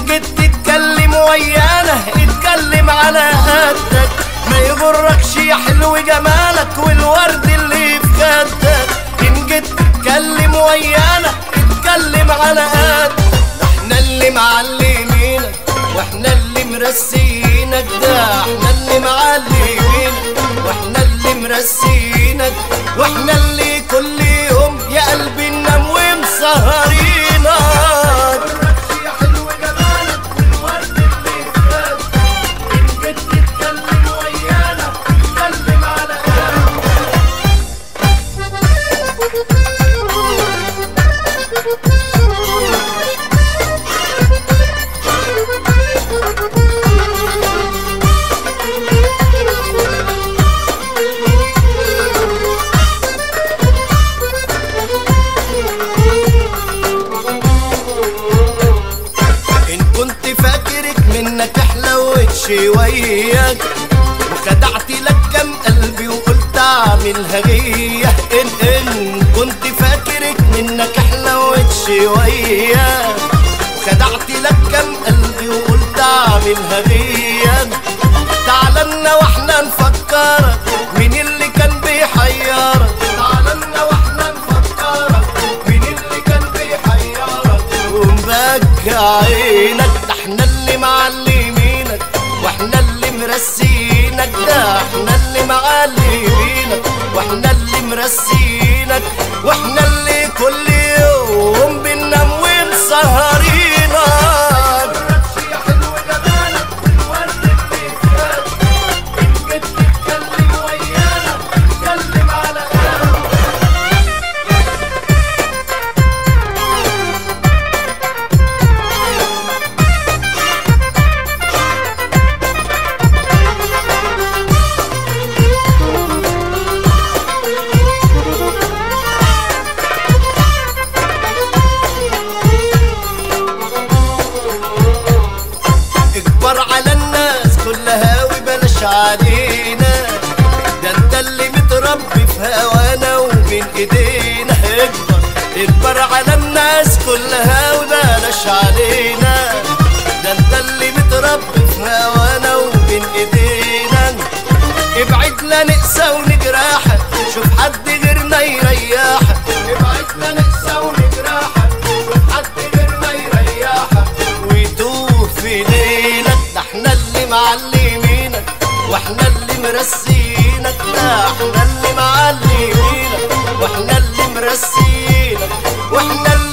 جيت تتكلم ويانا اتكلم على قدك ما يغركش يا حلو جمالك والورد اللي في خدك ان جيت تتكلم ويانا اتكلم على قدك احنا اللي معلمينك واحنا اللي مرسينك ده احنا اللي معلمينك واحنا اللي مرسينك واحنا اللي كل يوم يا قلبي ننام ومسهرينك يا حلو جمالك والورد اللي في خدك ان جيت تتكلم ويانا اتكلم على قدك ان كنت فاكرك منك حلوت شوية وخدعت لك كم قلبي وقلت اعملها غية ان ان كنت فاكرك منك حلوت شوية وخدعت لك كم قلبي وقلت اعملها غية تعالنا واحنا نفكرك مين اللي كان بيحيرك تعالنا واحنا نفكرك مين اللي كان بيحيرك ومبكى عينك ده احنا اللي معلمينك واحنا اللي مرسينك ده احنا اللي معلمينك واحنا اللي مرسينك واحنا اللي كل يوم بننام ومسهرينك يا حلو جمالك والورد اللي في خدك ان جيت تتكلم ويانا اتكلم على قلبك اكبر على الناس كلها وبلاش علينا ده انت اللي متربي في هوانا ومن ايدينا اكبر اكبر على الناس كلها وبلاش علينا ده انت اللي متربي في هوانا ومن ايدينا ابعد لا نقسى ونجرحك شوف حد غيرنا يريحك ابعد لا نقسى ونجرحك شوف حد غيرنا يريحك ويتوه في ليلك ده احنا اللي معلمينك واحنا اللي مرسينك ده احنا اللي معلمينك واحنا اللي مرسينك واحنا اللي